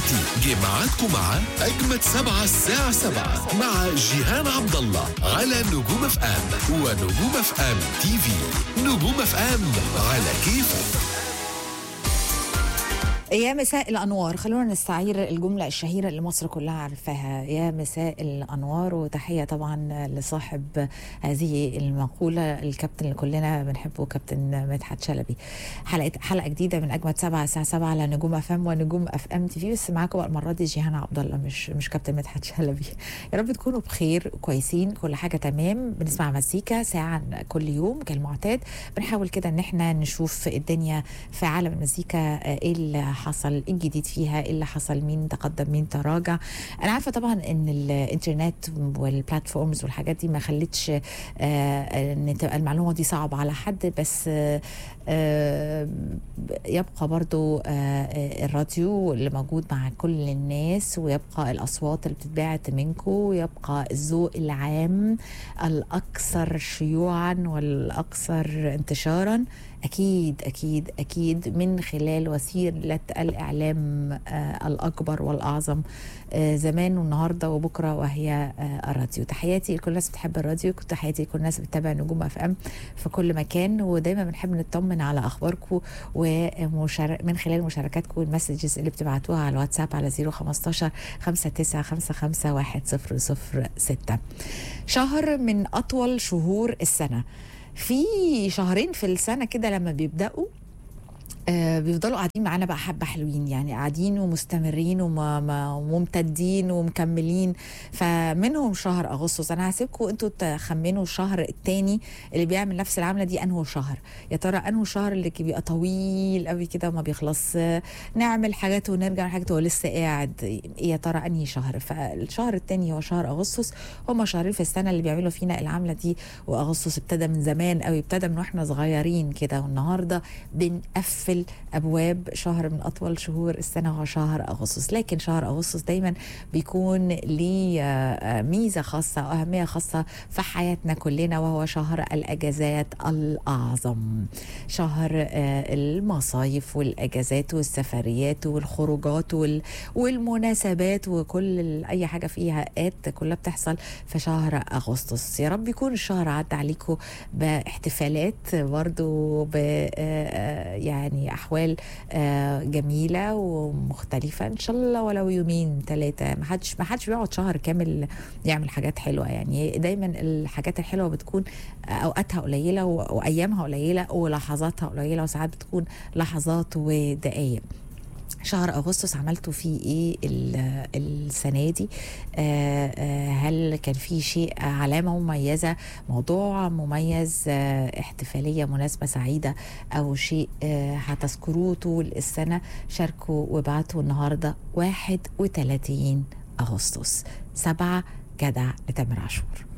دلوقتي جه ميعادكم مع أجمد سبعة الساعة سبعة مع جيهان عبد الله على نجوم اف ام ونجوم اف ام تي في نجوم اف ام على كيفك يا مساء الانوار خلونا نستعير الجمله الشهيره اللي مصر كلها عارفاها يا مساء الانوار وتحيه طبعا لصاحب هذه المقوله الكابتن اللي كلنا بنحبه كابتن مدحت شلبي حلقه حلقه جديده من اجمد سبعة الساعه 7 على نجوم اف ام ونجوم اف ام تي في بس معاكم بقى المره دي جيهان عبد الله مش مش كابتن مدحت شلبي يا رب تكونوا بخير كويسين كل حاجه تمام بنسمع مزيكا ساعه كل يوم كالمعتاد بنحاول كده ان احنا نشوف الدنيا في عالم المزيكا ايه اللي حصل الجديد فيها ايه اللي حصل مين تقدم مين تراجع انا عارفه طبعا ان الانترنت والبلاتفورمز والحاجات دي ما خلتش آه ان تبقى المعلومه دي صعبه على حد بس آه آه يبقى برضو آه الراديو اللي موجود مع كل الناس ويبقى الاصوات اللي بتتبعت منكم ويبقى الذوق العام الاكثر شيوعا والاكثر انتشارا اكيد اكيد اكيد من خلال وسيله الاعلام آه الاكبر والاعظم آه زمان والنهارده وبكره وهي آه الراديو تحياتي لكل الناس بتحب الراديو تحياتي لكل الناس بتتابع نجوم اف ام في كل مكان ودايما بنحب نطمن على اخباركم ومشار... من خلال مشاركاتكم والمسجز اللي بتبعتوها على الواتساب على 015 5955 1006 شهر من اطول شهور السنه في شهرين في السنه كده لما بيبداوا آه بيفضلوا قاعدين معانا بقى حبه حلوين يعني قاعدين ومستمرين وممتدين ومكملين فمنهم شهر اغسطس انا هسيبكم انتوا تخمنوا الشهر الثاني اللي بيعمل نفس العمله دي انه شهر يا ترى انه شهر اللي بيبقى طويل قوي كده وما بيخلص نعمل حاجات ونرجع حاجات هو لسه قاعد يا ترى انهي شهر فالشهر الثاني هو شهر اغسطس هما شهرين في السنه اللي بيعملوا فينا العمله دي واغسطس ابتدى من زمان قوي ابتدى من واحنا صغيرين كده والنهارده بنقفل بنقفل ابواب شهر من اطول شهور السنه هو شهر اغسطس لكن شهر اغسطس دايما بيكون ليه ميزه خاصه واهميه خاصه في حياتنا كلنا وهو شهر الاجازات الاعظم شهر المصايف والاجازات والسفريات والخروجات والمناسبات وكل اي حاجه فيها ات كلها بتحصل في شهر اغسطس يا رب يكون الشهر عدى عليكم باحتفالات برضو ب يعني احوال جميله ومختلفه ان شاء الله ولو يومين ثلاثه ما حدش ما حدش بيقعد شهر كامل يعمل حاجات حلوه يعني دايما الحاجات الحلوه بتكون اوقاتها قليله وايامها قليله ولحظاتها قليله وساعات بتكون لحظات ودقائق شهر اغسطس عملتوا فيه ايه السنه دي آآ آآ هل كان في شيء علامه مميزه موضوع مميز احتفاليه مناسبه سعيده او شيء هتذكروه طول السنه شاركوا وابعتوا النهارده 31 اغسطس 7 جدع لتامر عاشور